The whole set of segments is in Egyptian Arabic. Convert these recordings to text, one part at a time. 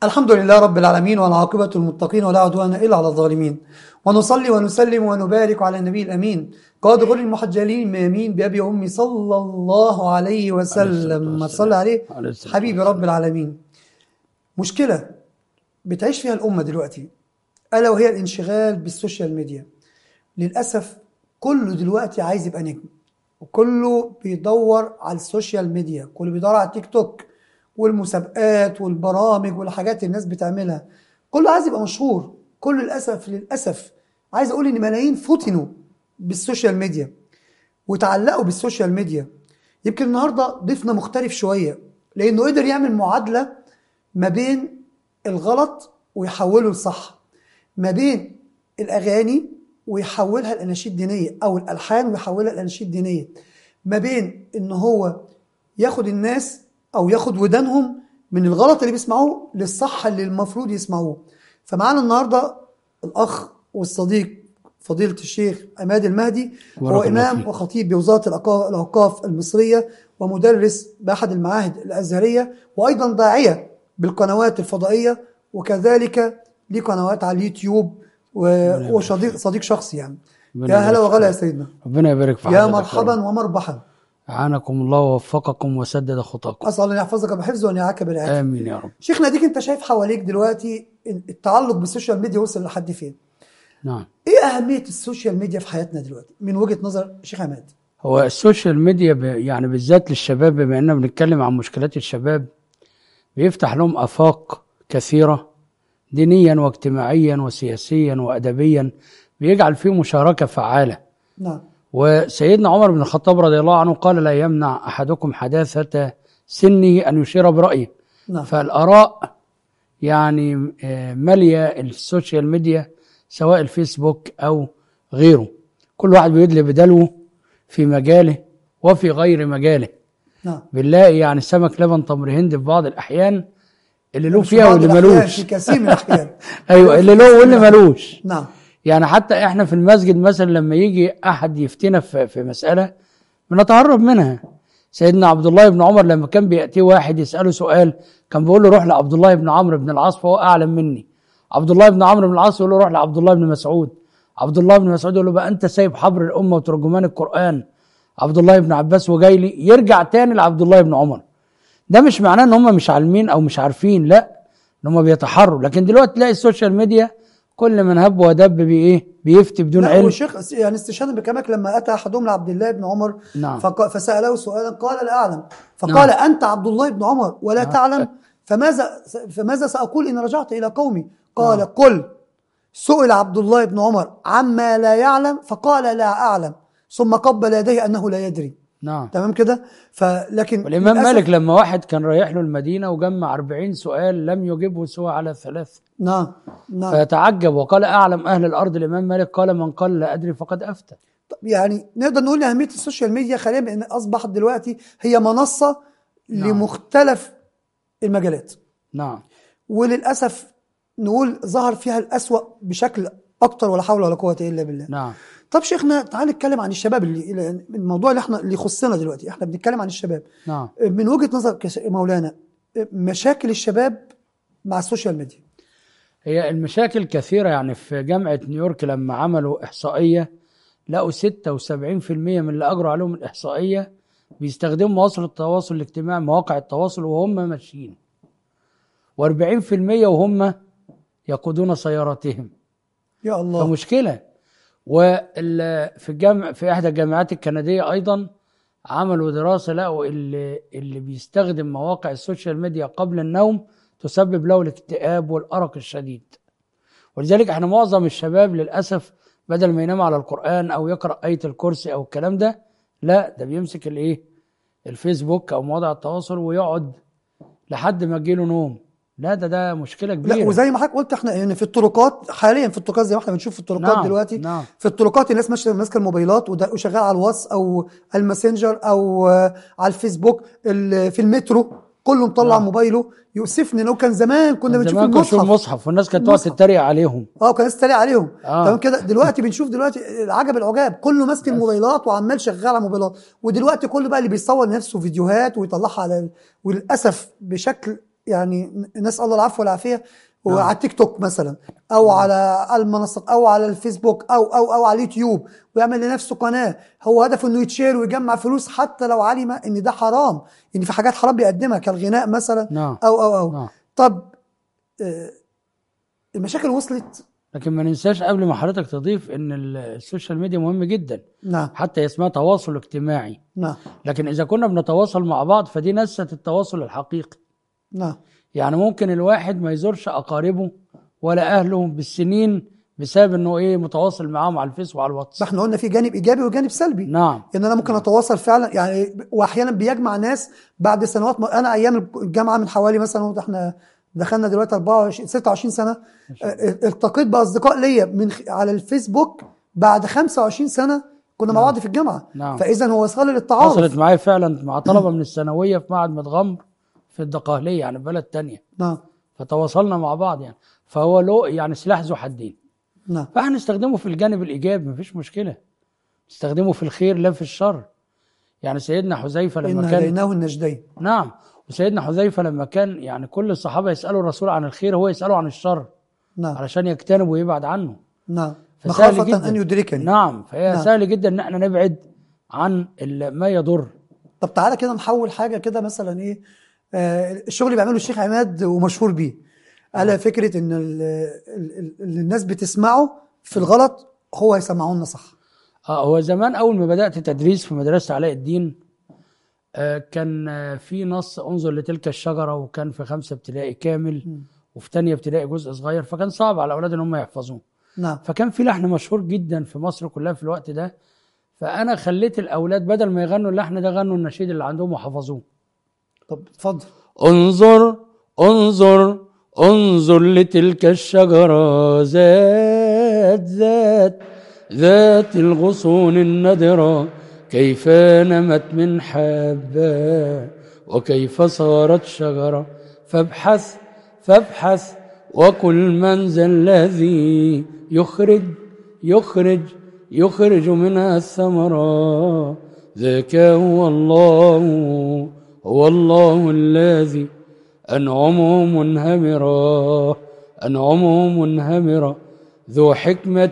الحمد لله رب العالمين والعاقبة المتقين ولا عدوان إلا على الظالمين ونصلي ونسلم ونبارك على النبي الأمين قاد غر المحجلين ميامين بأبي وأمي صلى الله عليه وسلم ما تصلي عليه عليه الصلاة حبيبي رب العالمين مشكلة بتعيش فيها الأمة دلوقتي ألا وهي الانشغال بالسوشيال ميديا للأسف كله دلوقتي عايز يبقى نجم وكله بيدور على السوشيال ميديا كله بيدور على التيك توك والمسابقات والبرامج والحاجات اللي الناس بتعملها كله عايز يبقى مشهور كله للأسف للأسف عايز أقول إن ملايين فتنوا بالسوشيال ميديا وتعلقوا بالسوشيال ميديا يمكن النهارده ضيفنا مختلف شويه لانه قدر يعمل معادله ما بين الغلط ويحوله لصح ما بين الاغاني ويحولها لاناشيد دينيه او الالحان ويحولها لاناشيد دينيه ما بين ان هو ياخد الناس او ياخد ودانهم من الغلط اللي بيسمعوه للصح اللي المفروض يسمعوه فمعانا النهارده الاخ والصديق فضيلة الشيخ عماد المهدي هو بارك الله إمام فيك. وخطيب بوزارة الأوقا- الأوقاف المصرية ومدرس بأحد المعاهد الأزهرية وأيضا داعية بالقنوات الفضائية وكذلك ليه قنوات على اليوتيوب و- وصديق صديق شخصي يعني ربنا يا هلا يبارك وغلا يا فيك. سيدنا ربنا يبارك في يا حضرتك مرحبا رب. ومربحا أعانكم الله ووفقكم وسدد خطاكم أسأل أن يحفظك بحفظه وأن يعاك بالعافية آمين يا رب شيخنا ديك أنت شايف حواليك دلوقتي التعلق بالسوشيال ميديا وصل لحد فين؟ نعم إيه أهمية السوشيال ميديا في حياتنا دلوقتي من وجهة نظر شيخ عماد؟ هو السوشيال ميديا ب... يعني بالذات للشباب بما اننا بنتكلم عن مشكلات الشباب بيفتح لهم افاق كثيره دينيا واجتماعيا وسياسيا وادبيا بيجعل فيه مشاركه فعاله نعم وسيدنا عمر بن الخطاب رضي الله عنه قال لا يمنع احدكم حداثه سنه ان يشير برايه نعم فالاراء يعني آه، ماليه السوشيال ميديا سواء الفيسبوك او غيره كل واحد بيدلي بدلوه في مجاله وفي غير مجاله نعم بنلاقي يعني سمك لبن تمر هند في بعض الاحيان اللي له مش فيها بعض واللي الأحيان، ملوش في كثير من الأحيان ايوه اللي له واللي ملوش نعم يعني حتى احنا في المسجد مثلا لما يجي احد يفتنا في في مساله بنتهرب منها سيدنا عبد الله بن عمر لما كان بياتيه واحد يساله سؤال كان بيقول له روح لعبد الله بن عمرو بن العاص فهو اعلم مني عبد الله بن عمرو بن العاص يقول له روح لعبد الله بن مسعود عبد الله بن مسعود يقول له بقى انت سايب حبر الامه وترجمان القران عبد الله بن عباس وجاي لي يرجع تاني لعبد الله بن عمر ده مش معناه ان هم مش عالمين او مش عارفين لا ان هم بيتحروا لكن دلوقتي تلاقي السوشيال ميديا كل من هب ودب بايه بيفتي بدون لا علم والشيخ يعني استشهادا بكلامك لما اتى احدهم لعبد الله بن عمر نعم. فق- فساله سؤالا قال لا اعلم فقال انت عبد الله بن عمر ولا تعلم فماذا فماذا ساقول ان رجعت الى قومي قال نعم. قل سئل عبد الله بن عمر عما لا يعلم فقال لا اعلم ثم قبل يديه انه لا يدري نعم تمام كده فلكن والامام للأسف- مالك لما واحد كان رايح له المدينه وجمع 40 سؤال لم يجبه سوى على ثلاث نعم نعم فيتعجب وقال اعلم اهل الارض الامام مالك قال من قال لا ادري فقد افتى طب يعني نقدر نقول اهميه السوشيال ميديا خلينا بان اصبحت دلوقتي هي منصه نعم. لمختلف المجالات نعم وللاسف نقول ظهر فيها الاسوأ بشكل اكتر ولا حول ولا قوه الا بالله نعم طب شيخنا تعال نتكلم عن الشباب اللي الموضوع اللي احنا اللي يخصنا دلوقتي احنا بنتكلم عن الشباب نعم من وجهه نظرك يا ش- مولانا مشاكل الشباب مع السوشيال ميديا هي المشاكل كثيرة يعني في جامعة نيويورك لما عملوا إحصائية لقوا 76% من اللي أجروا عليهم الإحصائية بيستخدموا مواصل التواصل الاجتماعي مواقع التواصل وهم ماشيين و40% وهم يقودون سياراتهم يا الله فمشكلة وفي الجامع في إحدى الجامعات الكندية أيضا عملوا دراسة لقوا اللي, اللي بيستخدم مواقع السوشيال ميديا قبل النوم تسبب له الاكتئاب والأرق الشديد ولذلك احنا معظم الشباب للأسف بدل ما ينام على القرآن أو يقرأ آية الكرسي أو الكلام ده لا ده بيمسك الإيه الفيسبوك أو مواقع التواصل ويقعد لحد ما تجيله نوم لا ده ده مشكلة كبيرة لا وزي ما حضرتك قلت احنا يعني في الطرقات حاليا في الطرقات زي ما احنا بنشوف في الطرقات نعم، دلوقتي نعم. في الطرقات الناس ماشيه ماسكه الموبايلات وده- وشغال على الواتس او الماسنجر او آه، على الفيسبوك ال- في المترو كله مطلع نعم. موبايله يؤسفني انه كان زمان كنا بنشوف زمان كنا نشوف المصحف المصحف والناس كانت تقعد المصحف. تتريق عليهم اه كان الناس تتريق عليهم آه. تمام كده دلوقتي بنشوف دلوقتي العجب العجاب كله ماسك الموبايلات وعمال شغال على الموبايلات ودلوقتي كله بقى اللي بيصور لنفسه فيديوهات ويطلعها على وللاسف بشكل يعني نسال الله العفو والعافيه وعلى التيك توك مثلا او على المنصات او على الفيسبوك او او او على اليوتيوب ويعمل لنفسه قناه هو هدفه انه يتشير ويجمع فلوس حتى لو علم ان ده حرام ان في حاجات حرام بيقدمها كالغناء مثلا نعم او او او نعم طب آه، المشاكل وصلت لكن ما ننساش قبل ما حضرتك تضيف ان ال- السوشيال ميديا مهم جدا نعم حتى اسمها تواصل اجتماعي نعم لكن اذا كنا بنتواصل مع بعض فدي نسة التواصل الحقيقي نعم يعني ممكن الواحد ما يزورش اقاربه ولا اهله بالسنين بسبب انه ايه متواصل معاهم على الفيس وعلى الواتس ما احنا قلنا في جانب ايجابي وجانب سلبي نعم ان انا ممكن اتواصل فعلا يعني واحيانا بيجمع ناس بعد سنوات ما انا ايام الجامعه من حوالي مثلا احنا دخلنا دلوقتي 24 26 سنه اه، التقيت باصدقاء ليا من خ- على الفيسبوك بعد 25 سنه كنا مع بعض في الجامعه نعم. فاذا هو وصل للتعارف حصلت معايا فعلا مع طلبه من الثانويه في معهد متغمر في الدقهليه يعني بلد تانية نعم فتواصلنا مع بعض يعني فهو له يعني سلاح ذو حدين نعم فاحنا نستخدمه في الجانب الايجابي مفيش مشكله نستخدمه في الخير لا في الشر يعني سيدنا حذيفه ان لما كان هديناه النجدين نعم وسيدنا حذيفه لما كان يعني كل الصحابه يسالوا الرسول عن الخير هو يساله عن الشر نعم علشان يجتنب ويبعد عنه نعم فسهل مخافه جدا. ان يدركني نعم فهي نعم. سهل جدا ان احنا نبعد عن ال- ما يضر طب تعالى كده نحول حاجه كده مثلا ايه آه الشغل اللي بيعمله الشيخ عماد ومشهور بيه الا فكره ان ال- ال- ال- اللي الناس بتسمعه في الغلط هو يسمعه لنا صح اه هو زمان اول ما بدات تدريس في مدرسه علاء الدين آه كان آه في نص انظر لتلك الشجره وكان في خمسه ابتدائي كامل وفي تانية ابتدائي جزء صغير فكان صعب على الاولاد ان هم يحفظوه نعم فكان في لحن مشهور جدا في مصر كلها في الوقت ده فانا خليت الاولاد بدل ما يغنوا اللحن ده غنوا النشيد اللي عندهم وحفظوه طب اتفضل انظر انظر انظر لتلك الشجرة ذات ذات ذات الغصون النضرة كيف نمت من حبة وكيف صارت شجرة فابحث فابحث وقل من ذا الذي يخرج يخرج يخرج منها الثمرة ذاك هو الله هو الله الذي أنعمه منهمرا أنعمه منهمرا ذو حكمة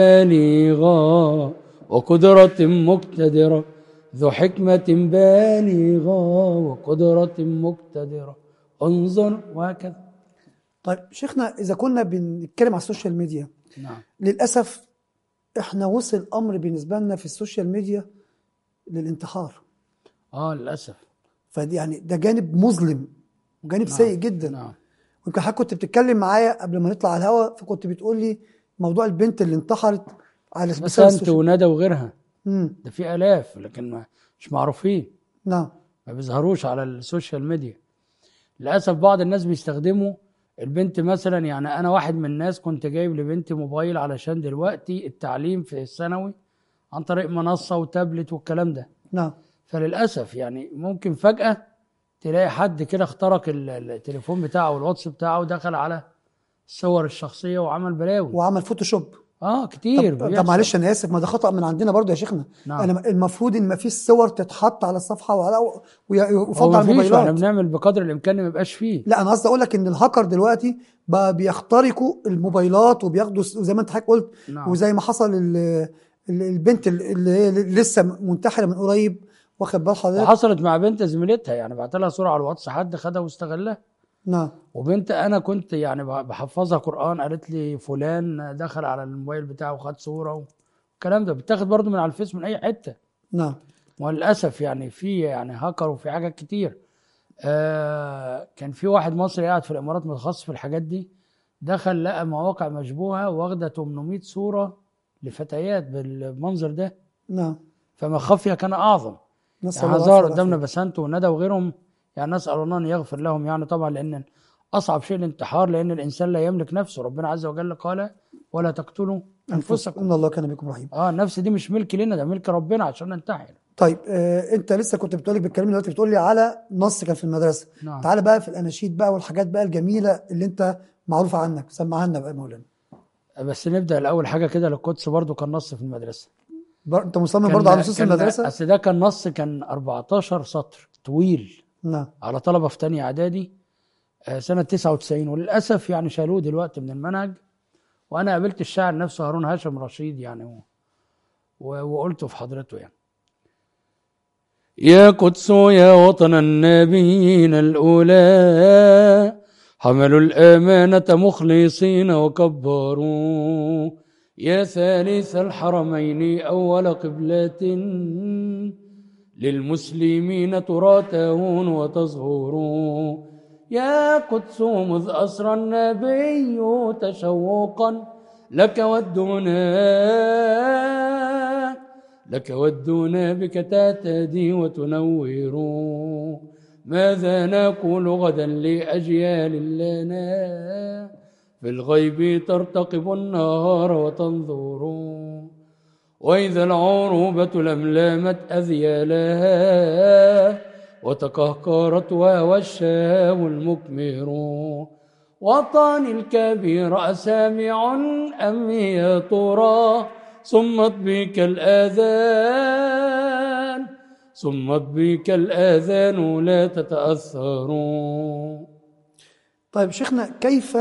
بالغة وقدرة مقتدرة ذو حكمة بالغة وقدرة مقتدرة انظر وهكذا طيب شيخنا اذا كنا بنتكلم على السوشيال ميديا نعم للاسف احنا وصل الامر بالنسبه لنا في السوشيال ميديا للانتحار اه للأسف فدي يعني ده جانب مظلم وجانب نعم. سيء جدا نعم ويمكن حضرتك كنت بتتكلم معايا قبل ما نطلع على الهواء فكنت بتقول لي موضوع البنت اللي انتحرت على بس بسبب انت السوشيال وندى وغيرها مم. ده في آلاف لكن ما مش معروفين نعم ما بيظهروش على السوشيال ميديا للاسف بعض الناس بيستخدموا البنت مثلا يعني انا واحد من الناس كنت جايب لبنتي موبايل علشان دلوقتي التعليم في الثانوي عن طريق منصه وتابلت والكلام ده نعم فللاسف يعني ممكن فجاه تلاقي حد كده اخترق ال- التليفون بتاعه والواتس بتاعه ودخل على الصور الشخصيه وعمل بلاوي وعمل فوتوشوب اه كتير طب, طب بيحصل. معلش انا اسف ما ده خطا من عندنا برضو يا شيخنا نعم. انا المفروض ان ما فيش صور تتحط على الصفحه وعلى وي- هو ويفضل على مفيش واحنا الموبايلات بنعمل بقدر الامكان ما يبقاش فيه لا انا قصدي اقول لك ان الهاكر دلوقتي بقى بيخترقوا الموبايلات وبياخدوا س- زي ما انت حضرتك قلت نعم. وزي ما حصل ال- ال- البنت اللي هي لسه منتحره من قريب واخد بال حضرتك وحصلت مع بنت زميلتها يعني بعت لها صوره على الواتس حد خدها واستغلها نعم وبنت انا كنت يعني بحفظها قران قالت لي فلان دخل على الموبايل بتاعه وخد صوره والكلام ده بيتاخد برضه من على الفيس من اي حته نعم وللاسف يعني في يعني هاكر وفي حاجات كتير آه كان في واحد مصري قاعد في الامارات متخصص في الحاجات دي دخل لقى مواقع مشبوهه واخده 800 صوره لفتيات بالمنظر ده نعم فما خفي كان اعظم نسال يعني الله ظهر العافية قدامنا والعافية. بسنت وندى وغيرهم يعني نسال الله ان يغفر لهم يعني طبعا لان اصعب شيء الانتحار لان الانسان لا يملك نفسه ربنا عز وجل قال ولا تقتلوا انفسكم ان الله كان بكم رحيم اه النفس دي مش ملك لنا ده ملك ربنا عشان ننتحر طيب آه انت لسه كنت بتقول لك بتكلمني دلوقتي بتقول لي على نص كان في المدرسه نعم تعالى بقى في الاناشيد بقى والحاجات بقى الجميله اللي انت معروفه عنك سمعها لنا بقى يا مولانا بس نبدا الاول حاجه كده للقدس برضو كان نص في المدرسه بر... انت مصمم كان- برضه على نصوص كان- المدرسه اصل ده كان نص كان 14 سطر طويل نعم على طلبه في تانية اعدادي آه، سنة 99 وللأسف يعني شالوه دلوقتي من المنهج وأنا قابلت الشاعر نفسه هارون هاشم رشيد يعني و- و- وقلته في حضرته يعني يا قدس يا وطن النبيين الأولى حملوا الأمانة مخلصين وكبروا يا ثالث الحرمين أول قبلة للمسلمين تراتون وتظهروا يا قدس مذ أسرى النبي تشوقا لك ودنا لك ودنا بك تهتدي وتنور ماذا نقول غدا لأجيال لنا في الغيب ترتقب النهار وتنظر وإذا العروبة لملامت أذيالها وتكهكرت وهو الشام المكمر وطني الكبير أسامع أم يا ترى صمت بك الآذان صمت بك الآذان لا تتأثر طيب شيخنا كيف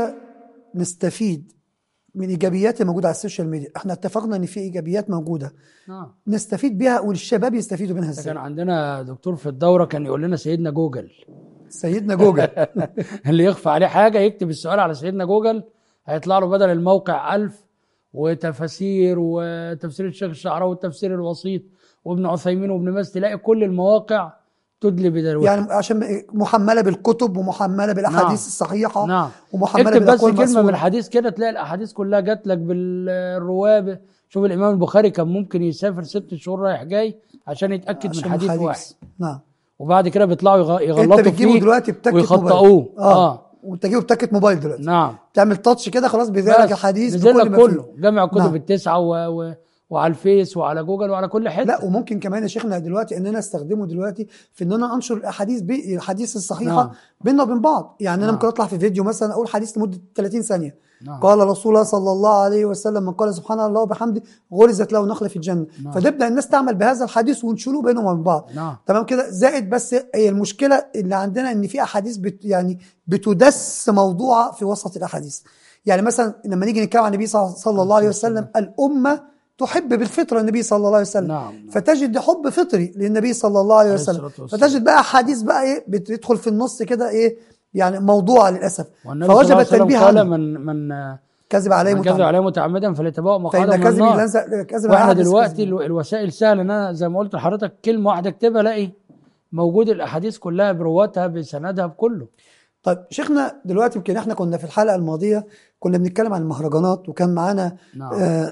نستفيد من ايجابيات الموجوده على السوشيال ميديا احنا اتفقنا ان في ايجابيات موجوده نعم نستفيد بها والشباب يستفيدوا منها كان ازاي عندنا دكتور في الدورة كان يقول لنا سيدنا جوجل سيدنا جوجل اللي يخفى عليه حاجة يكتب السؤال على سيدنا جوجل هيطلع له بدل الموقع ألف وتفاسير وتفسير الشيخ الشعراوي والتفسير الوسيط وابن عثيمين وابن باز تلاقي كل المواقع تدلي بدلوها يعني عشان محمله بالكتب ومحمله بالاحاديث نعم. الصحيحه نعم ومحمله اكتب بس بالاقوال كلمة من المسؤولة. الحديث كده تلاقي الأحاديث كلها جات لك بالروابة شوف الإمام البخاري كان ممكن يسافر ست شهور رايح جاي عشان يتأكد من عشان حديث الحديث. واحد نعم وبعد كده بيطلعوا يغ- انت يغلطوا بتجيبه فيه دلوقتي بتكت ويخطئوه موبايل. اه, آه. وتجيبه بتكت موبايل دلوقتي نعم تعمل تاتش كده خلاص بيذيع لك بس الحديث نزل بكل لك ما فيه. كله جمع الكتب نعم. التسعة و... و... وعلى الفيس وعلى جوجل وعلى كل حتة لا وممكن كمان يا شيخنا دلوقتي ان انا استخدمه دلوقتي في ان انا انشر الاحاديث بي الحديث الصحيحه نعم. بيننا وبين بعض يعني انا نعم. ممكن اطلع في فيديو مثلا اقول حديث لمده 30 ثانيه نعم. قال رسول الله صلى الله عليه وسلم من قال سبحان الله وبحمده غرزت له نخله في الجنه نعم. فتبدا الناس تعمل بهذا الحديث ونشروه بينهم وبين بعض نعم تمام كده زائد بس هي المشكله اللي عندنا ان في احاديث بت يعني بتدس موضوعه في وسط الاحاديث يعني مثلا لما نيجي نتكلم عن النبي صلى صلى الله عليه وسلم الامه تحب بالفطره النبي صلى الله عليه وسلم نعم، نعم. فتجد حب فطري للنبي صلى الله عليه عليه وسلم الصلاة والسلام. فتجد بقى احاديث بقى ايه بتدخل في النص كده ايه يعني موضوعه للاسف والنبي صلى الله فوجب عليه وسلم التنبيه قال عنه من من كذب عليه من كذب متعمد عليه متعمدا فليتبوأ مقعده فان من كذب النار لنزل كذب واحنا على حدث دلوقتي كذب. الو- الوسائل سهله ان انا زي ما قلت لحضرتك كلمه واحده اكتبها الاقي موجود الاحاديث كلها برواتها بسندها بكله طيب شيخنا دلوقتي يمكن احنا كنا في الحلقه الماضيه كنا بنتكلم عن المهرجانات وكان معانا نعم آه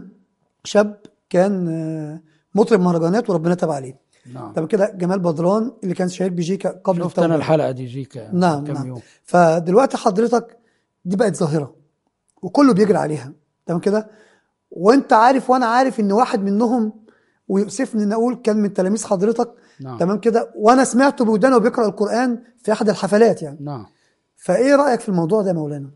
شاب كان آه مطرب مهرجانات وربنا تاب عليه نعم طب كده جمال بدران اللي كان شهير بجيكا قبل شفت انا التوبة. الحلقه دي جيكا من نعم كام نعم يوم فدلوقتي حضرتك دي بقت ظاهره وكله بيجري عليها تمام كده وانت عارف وانا عارف ان واحد منهم ويؤسفني ان اقول كان من تلاميذ حضرتك نعم تمام كده وانا سمعته بودانه وبيقرا القران في احد الحفلات يعني نعم فايه رايك في الموضوع ده يا مولانا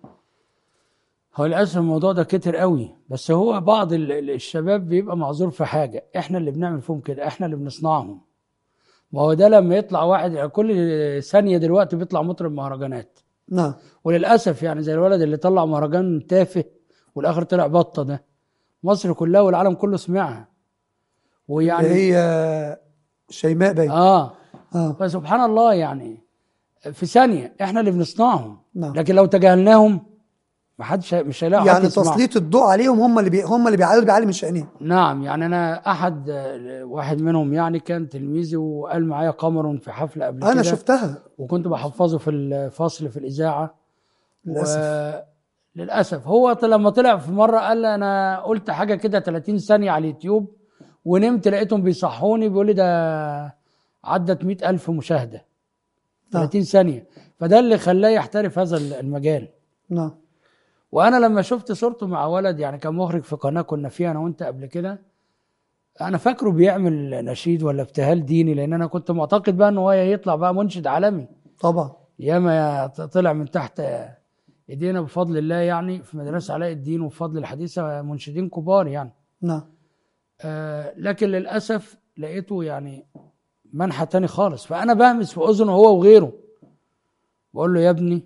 هو للاسف الموضوع ده كتر قوي بس هو بعض ال- ال- الشباب بيبقى معذور في حاجه احنا اللي بنعمل فيهم كده احنا اللي بنصنعهم ما هو ده لما يطلع واحد يعني كل ثانيه دلوقتي بيطلع مطرب مهرجانات نعم وللاسف يعني زي الولد اللي طلع مهرجان تافه والاخر طلع بطه ده مصر كلها والعالم كله سمعها ويعني اللي هي شيماء باين اه اه فسبحان الله يعني في ثانيه احنا اللي بنصنعهم نعم. لكن لو تجاهلناهم ما حدش هي- مش هيلاقي حد يعني يسمعهم. تسليط الضوء عليهم هم اللي بي هم اللي بيعلوا بيعلي من شأنهم نعم يعني انا احد آه، واحد منهم يعني كان تلميذي وقال معايا قمر في حفله قبل انا كده شفتها وكنت بحفظه في الفصل في الاذاعه للاسف للاسف هو ط- لما طلع في مره قال لي انا قلت حاجه كده 30 ثانيه على اليوتيوب ونمت لقيتهم بيصحوني بيقول لي ده عدت 100 ألف مشاهده نعم 30 ثانيه فده اللي خلاه يحترف هذا المجال نعم وانا لما شفت صورته مع ولد يعني كان مخرج في قناه كنا فيها انا وانت قبل كده انا فاكره بيعمل نشيد ولا ابتهال ديني لان انا كنت معتقد بقى ان هو يطلع بقى منشد عالمي طبعا ياما طلع من تحت ايدينا بفضل الله يعني في مدرسه علاء الدين وبفضل الحديثه منشدين كبار يعني نعم آه لكن للاسف لقيته يعني منحى تاني خالص فانا بهمس في اذنه هو وغيره بقول له يا ابني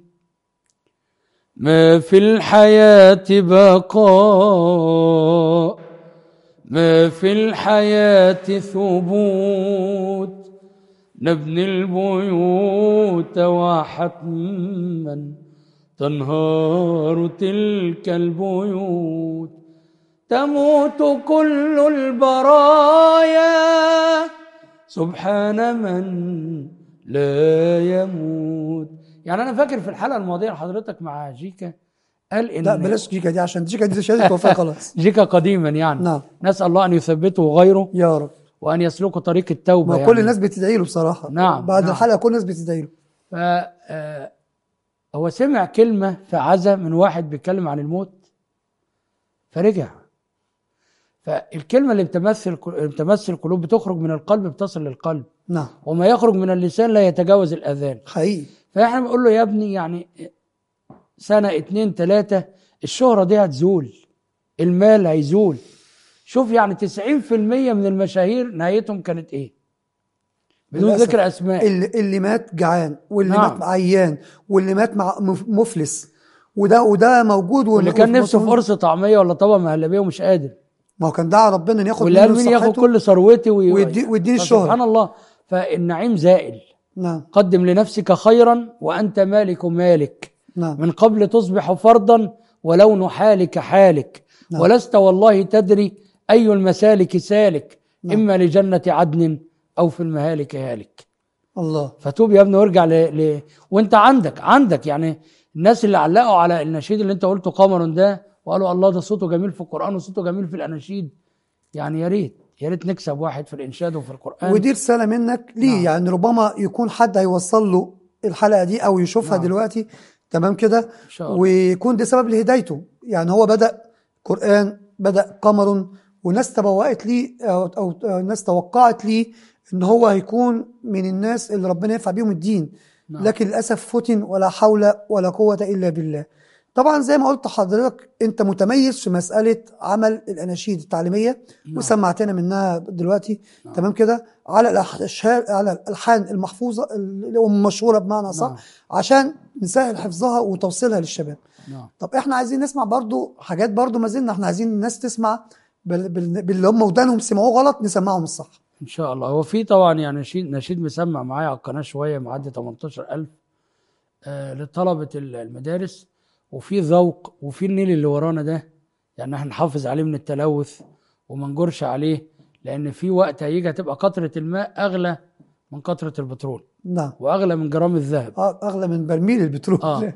ما في الحياة بقاء ما في الحياة ثبوت نبني البيوت وحتما تنهار تلك البيوت تموت كل البرايا سبحان من لا يموت يعني انا فاكر في الحلقه الماضيه لحضرتك مع جيكا قال ان لا بلاش جيكا دي عشان جيكا دي شهاده وفاه خلاص جيكا قديما يعني نعم نسال الله ان يثبته غيره يا رب وان يسلكوا طريق التوبه ما يعني. كل الناس بتدعي له بصراحه نعم، بعد نعم. الحلقه كل الناس بتدعي له ف آه، هو سمع كلمة في عزا من واحد بيتكلم عن الموت فرجع فالكلمة اللي بتمثل اللي بتمثل القلوب بتخرج من القلب بتصل للقلب نعم وما يخرج من اللسان لا يتجاوز الأذان حقيقي فاحنا بنقول له يا ابني يعني سنة اتنين تلاتة الشهرة دي هتزول المال هيزول شوف يعني تسعين في المية من المشاهير نهايتهم كانت ايه بدون للأسف. ذكر اسماء اللي, اللي مات جعان واللي نعم. مات عيان واللي مات مع مف- مفلس وده وده موجود وال- واللي كان نفسه في والمسلمين- قرص طعمية ولا طبق مهلبية ومش قادر ما هو كان دعا ربنا ان ياخد واللي قال منه مين ياخد صحته كل ثروتي وي- ويدي- ويديني فسبحان الشهرة. الله فالنعيم زائل نعم قدم لنفسك خيرا وأنت مالك مالك نعم من قبل تصبح فرضا ولون حالك حالك نعم. ولست والله تدري أي المسالك سالك نعم. إما لجنة عدن أو في المهالك هالك الله فتوب يا ابني وارجع ل... ل... وانت عندك عندك يعني الناس اللي علقوا على النشيد اللي انت قلته قمر ده وقالوا الله ده صوته جميل في القرآن وصوته جميل في الأناشيد يعني يا ريت يا ريت نكسب واحد في الإنشاد وفي القرآن ودي رساله منك ليه نعم. يعني ربما يكون حد هيوصل له الحلقه دي او يشوفها نعم. دلوقتي تمام كده إن شاء الله ويكون ده سبب لهدايته يعني هو بدأ قرآن بدأ قمر وناس تبوأت ليه أو, أو أو ناس توقعت ليه إن هو هيكون من الناس اللي ربنا ينفع بيهم الدين نعم. لكن للأسف فتن ولا حول ولا قوة إلا بالله طبعا زي ما قلت حضرتك أنت متميز في مسألة عمل الأناشيد التعليمية نعم. وسمعتنا منها دلوقتي نعم. تمام كده على الأشهار على الألحان المحفوظة اللي هم مشهورة بمعنى صح نعم. عشان نسهل حفظها وتوصيلها للشباب نعم طب احنا عايزين نسمع برضو حاجات برضو ما زلنا احنا عايزين الناس تسمع بال- بال- باللي هم ودانهم سمعوه غلط نسمعهم الصح ان شاء الله هو في طبعا يعني نشيد نشيد مسمع معايا على القناه شويه معدي 18000 آه لطلبه ال- المدارس وفي ذوق وفي النيل اللي ورانا ده يعني احنا نحافظ عليه من التلوث وما نجرش عليه لان في وقت هيجي هتبقى قطره الماء اغلى من قطره البترول نعم واغلى من جرام الذهب اه اغلى من برميل البترول آه.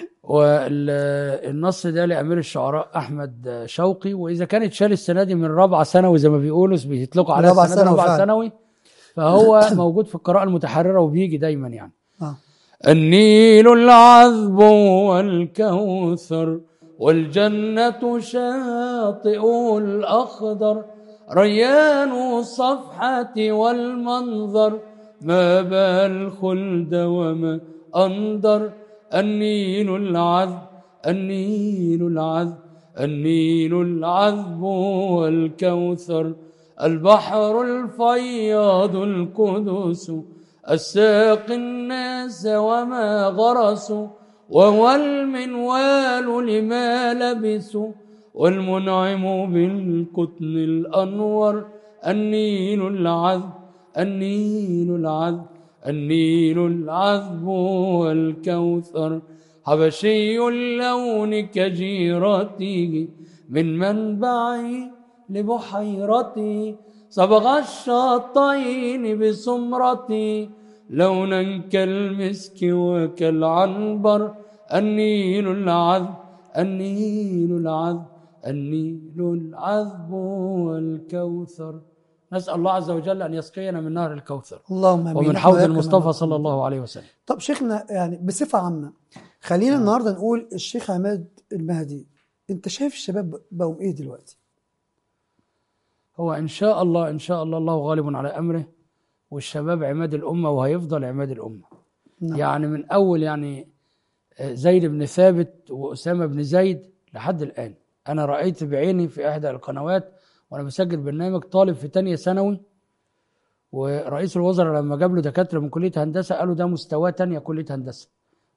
والنص ده لامير الشعراء احمد شوقي واذا كان اتشال السنه دي من رابعه ثانوي زي ما بيقولوا بيطلقوا على رابعة السنه دي ثانوي رابعه فعلا. ثانوي فهو موجود في القراءه المتحرره وبيجي دايما يعني آه. النيل العذب والكوثر والجنة شاطئ الأخضر ريان الصفحة والمنظر ما بال خلد وما أنظر النيل العذب النيل العذب النيل العذب والكوثر البحر الفياض القدس الساقي الناس وما غرسوا وهو المنوال لما لبسوا والمنعم بالقطن الأنور النيل العذب النيل العذب النيل العذب والكوثر حبشي اللون كجيرته من منبعي لبحيرتي صبغ الشاطين بسمرتي لونا كالمسك وكالعنبر النيل العذب النيل العذب النيل العذب والكوثر نسأل الله عز وجل أن يسقينا من نهر الكوثر اللهم امين ومن إحنا حوض وإياك المصطفى كمان. صلى الله عليه وسلم طب شيخنا يعني بصفه عامه خلينا النهارده نقول الشيخ عماد المهدي انت شايف الشباب بقوا ايه دلوقتي هو إن شاء الله إن شاء الله الله غالب على أمره والشباب عماد الأمة وهيفضل عماد الأمة نعم. يعني من أول يعني زيد بن ثابت وأسامة بن زيد لحد الآن أنا رأيت بعيني في إحدى القنوات وأنا بسجل برنامج طالب في تانية ثانوي ورئيس الوزراء لما جاب له دكاترة من كلية هندسة قالوا ده مستواه تانية كلية هندسة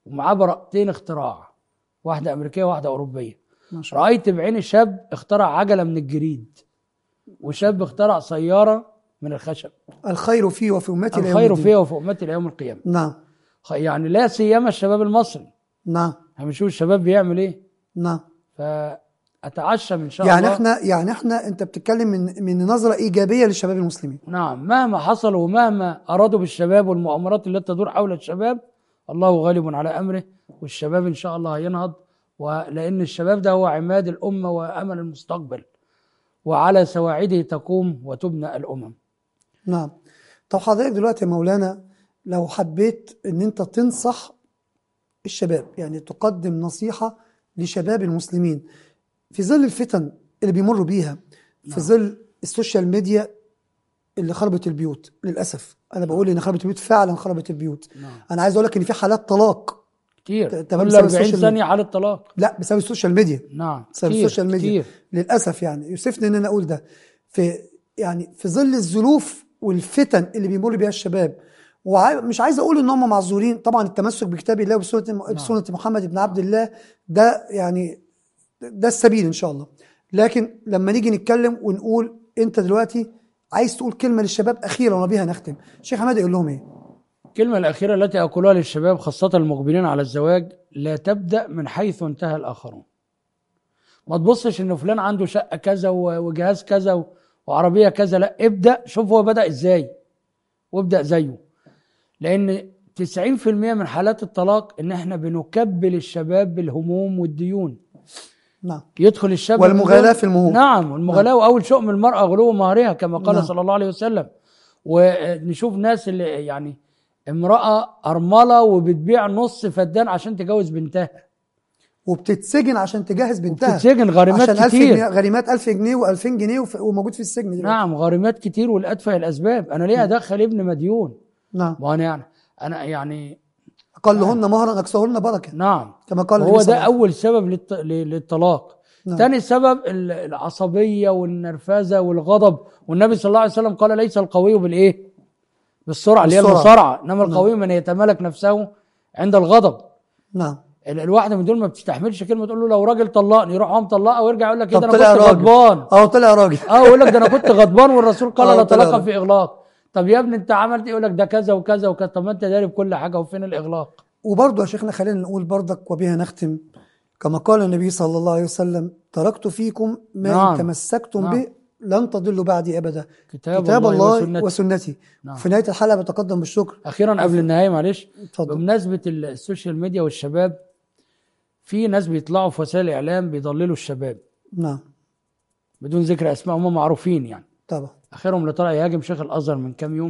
ومعاه براءتين اختراع واحده امريكيه وواحده اوروبيه ما شاء الله رايت بعيني شاب اخترع عجله من الجريد وشاب اخترع سياره من الخشب الخير فيه وفي امتي لا يوم الخير الدين. فيها وفي امتي ليوم القيامه نعم خ- يعني لا سيما الشباب المصري نعم هنشوف الشباب بيعمل ايه نعم فاتعشى ان شاء يعني الله احنا يعني احنا انت بتتكلم من من نظره ايجابيه للشباب المسلمين نعم مهما حصل ومهما أرادوا بالشباب والمؤامرات التي تدور حول الشباب الله غالب على أمره والشباب إن شاء الله هينهض ولأن الشباب ده هو عماد الأمة وأمل المستقبل وعلى سواعده تقوم وتبنى الأمم نعم طب حضرتك دلوقتي يا مولانا لو حبيت ان انت تنصح الشباب يعني تقدم نصيحة لشباب المسلمين في ظل الفتن اللي بيمروا بيها في ظل السوشيال ميديا اللي خربت البيوت للأسف أنا بقول إن خربت البيوت فعلا خربت البيوت نعم. أنا عايز أقول لك إن في حالات طلاق كتير تمام كل بسبب 40 السوشيال ثانية حالة طلاق لا بسبب السوشيال ميديا نعم بسبب كتير السوشيال ميديا كتير للاسف يعني يوسفني ان انا اقول ده في يعني في ظل الظروف والفتن اللي بيمر بيها الشباب ومش عايز اقول ان هم معذورين طبعا التمسك بكتاب الله وبسنه بسنه محمد بن عبد الله ده يعني ده السبيل ان شاء الله لكن لما نيجي نتكلم ونقول انت دلوقتي عايز تقول كلمه للشباب اخيره وبيها نختم شيخ حماد يقول لهم ايه الكلمة الأخيرة التي أقولها للشباب خاصة المقبلين على الزواج لا تبدأ من حيث انتهى الآخرون ما تبصش إن فلان عنده شقة كذا و- وجهاز كذا و- وعربية كذا لا ابدأ شوف هو بدأ إزاي وابدأ زيه لأن 90% من حالات الطلاق إن إحنا بنكبل الشباب بالهموم والديون نعم يدخل الشاب والمغالاة بدون- في المهور. نعم والمغالاة وأول شؤم المرأة غلو مهرها كما قال نعم. صلى الله عليه وسلم ونشوف ناس اللي يعني امرأة أرملة وبتبيع نص فدان عشان تجوز بنتها وبتتسجن عشان تجهز بنتها بتتسجن غارمات عشان 1000 كتير. جنيه غريمات 1000 جنيه و2000 جنيه وف- وموجود في السجن دلوقتي نعم غارمات كتير والأدفع الأسباب أنا ليه أدخل ابن مديون نعم ما أنا يعني أنا يعني أقلهن مهرا أكثرهن بركة نعم كما قال هو النبي صلى ده الله عليه أول سبب للط... ل- للطلاق نعم. تاني سبب ال- العصبية والنرفزة والغضب والنبي صلى الله عليه وسلم قال ليس القوي بالإيه بالسرعة اللي هي بالسرعة. المصارعة إنما القوي من يتمالك نفسه عند الغضب نعم ال- الواحدة من دول ما بتستحملش كلمة تقول له لو راجل طلقني يروح هو مطلقها ويرجع يقول لك كده طب أنا طلع كنت راجل. غضبان اه طلع راجل اه يقول لك ده انا كنت غضبان والرسول قال آه، لا طلع طلاق راجل. في اغلاق طب يا ابني انت عملت ايه يقول لك ده كذا وكذا وكذا طب ما انت داري بكل حاجه وفين الاغلاق وبرضه يا شيخنا خلينا نقول برضك وبها نختم كما قال النبي صلى الله عليه وسلم تركت فيكم ما نعم. إن تمسكتم نعم. به لن تضلوا بعدي أبدا كتاب, كتاب الله, الله وسنته وسنتي نعم. في نهاية الحلقة بتقدم بالشكر اخيرا قبل النهايه معلش اتفضل بمناسبه السوشيال ميديا والشباب في ناس بيطلعوا في وسائل الاعلام بيضللوا الشباب نعم بدون ذكر اسماء هم معروفين يعني طبعا اخرهم اللي طلع يهاجم شيخ الازهر من كام يوم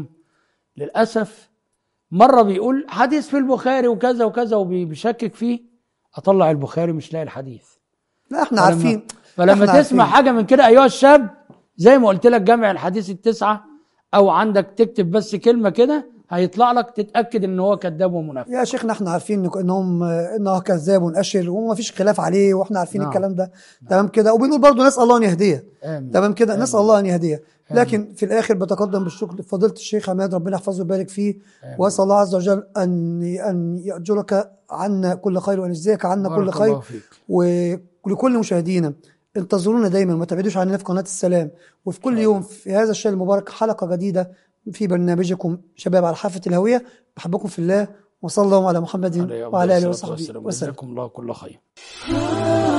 للاسف مره بيقول حديث في البخاري وكذا وكذا وبيشكك فيه اطلع البخاري مش لاقي الحديث لا احنا فلما- عارفين فلما إحنا تسمع عارفين. حاجه من كده ايها الشاب زي ما قلت لك جمع الحديث التسعه او عندك تكتب بس كلمه كده هيطلع لك تتاكد ان هو كذاب ومنافق يا شيخنا احنا عارفين إنك- انهم انه كذاب ونأشر وما فيش خلاف عليه واحنا عارفين نعم. الكلام ده تمام كده وبنقول برضه نسأل الله ان يهديه امين تمام كده نسأل الله ان يهديه لكن في الاخر بتقدم بالشكر لفضيله الشيخ عماد ربنا يحفظه ويبارك فيه واسال الله عز وجل ان ان ياجرك عنا كل خير وان يجزيك عنا كل بارك خير الله فيك. ولكل مشاهدينا انتظرونا دايما وما تبعدوش عننا في قناه السلام وفي كل يوم في هذا الشهر المبارك حلقه جديده في برنامجكم شباب على حافه الهويه بحبكم في الله وصلى الله على محمد عليه أفضل وعلى اله الصلاة وصحبه والسلام. وسلم جزاكم الله كل خير